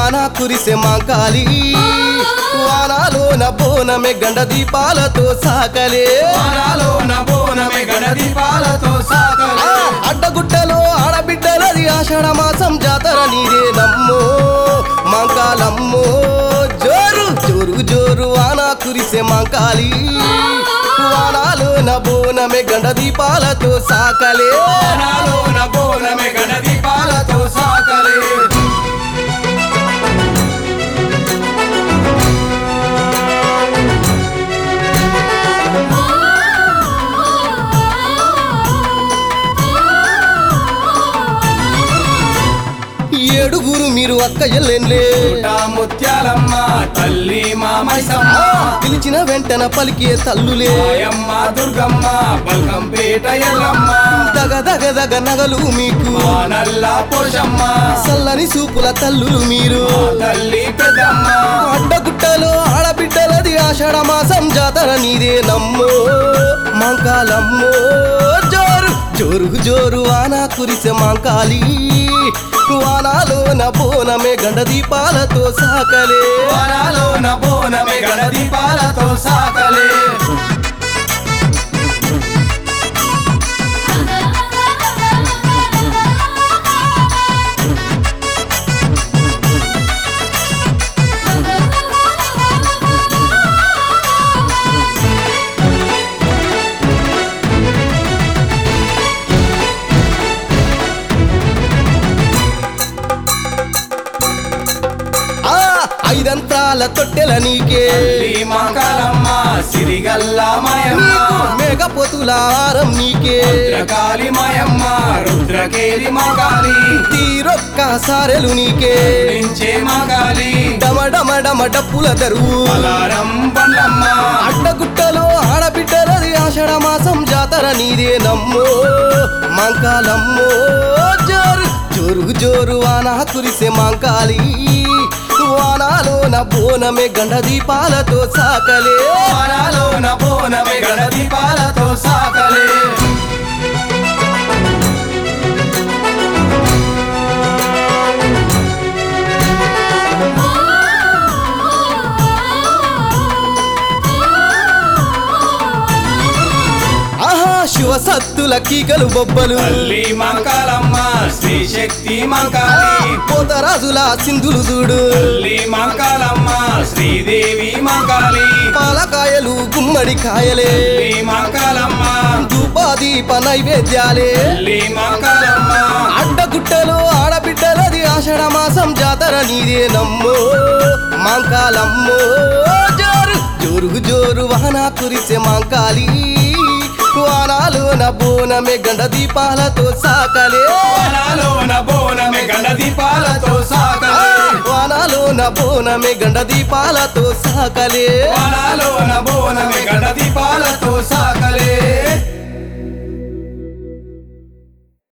వాన కురిసే మాంకాలి వానాలోన బోనమే గండ దీపాలతో సాకలే వానాలోన బోనమే గణదీపాలతో సాగలే ఆ, అడ్డగుట్టలో ఆడబిడ్డలది ఆషాఢ మాసం జాతర నీదే నమ్మో మాంకాలమ్మో జోరు జోరు జోరు వాన కురిసే మాంకాలి వానాలోన బోనమే గండ దీపాలతో సాకలే వానాలోన బోనమే గణదీపాలతో సాగలే ఏడుగురు మీరు అక్క ఎల్లెన్లే పుట్టా ముత్యాలమ్మ తల్లి మామైసమ్మ పిలిచిన వెంటన పలికే తల్లులే మాయమ్మ దుర్గమ్మ బల్కంపేట ఎల్లమ్మ దగ దగ దగ నగలు మీకు మా నల్ల పోషమ్మ చల్లని సూపుల తల్లులు మీరు మా తల్లి పెద్దమ్మ అడ్డగుట్టలో ఆడబిడ్డలది ఆషాఢ మాసం జాతర నీదే నమ్మో మాంకాలమ్మో జోరు జోరు జోరు వాన కురిసే మాంకాలి వానాలోన బోనమే గండ దీపాలతో సాకలే వానాలోన బోనమే గణదీపాలతో సాగలే ఆ ఐదంత్రాల తొట్టెల నీకే తల్లి మాకాలమ్మ సిరిగల్ల మాయమ్మ మేఘపోతుల ఆరం నీకే రుద్రకాళి మాయమ్మ రుద్రకేరి మాకాలి తీరొక్క సారెలు నీకే నించే మాకాలి డమ డమ డమ డప్పుల దరువు అలారం బండ్లమ్మ అడ్డగుట్టలో ఆడబిడ్డలది ఆషాఢ మాసం జాతర నీదే నమ్మో మాంకాలమ్మో జోరు జోరు జోరు వాన కురిసే మాంకాలి వానాలోన బోనమే గండ దీపాలతో సాకలే వానాలోన బోనమే గణదీపాలతో సాగలే ఆహా శివ సత్తుల కీకలు బొబ్బలు తల్లి మాకాలమ్మ శ్రీ శక్తి మాకాలి పోతరాజుల సింధులు చూడు తల్లి మాకాలమ్మ శ్రీదేవి మాకాలి పాలకాయలు గుమ్మడి కాయలే తల్లి మాకాలమ్మ ధూపాదీప నైవేద్యాలే తల్లి మాకాలమ్మ అడ్డగుట్టలో ఆడబిడ్డలది ఆషాఢ మాసం జాతర నీదే నమ్మో మాంకాలమ్మో జోరు జోరు జోరు వాన కురిసే మాంకాలి వానాలోన బోనమే గండ దీపాలతో సాకలే వానాలోన బోనమే గణదీపాలతో సాగలే వానాలోన బోనమే గండ దీపాలతో సాకలే వానాలోన బోనమే గణదీపాలతో సాగలే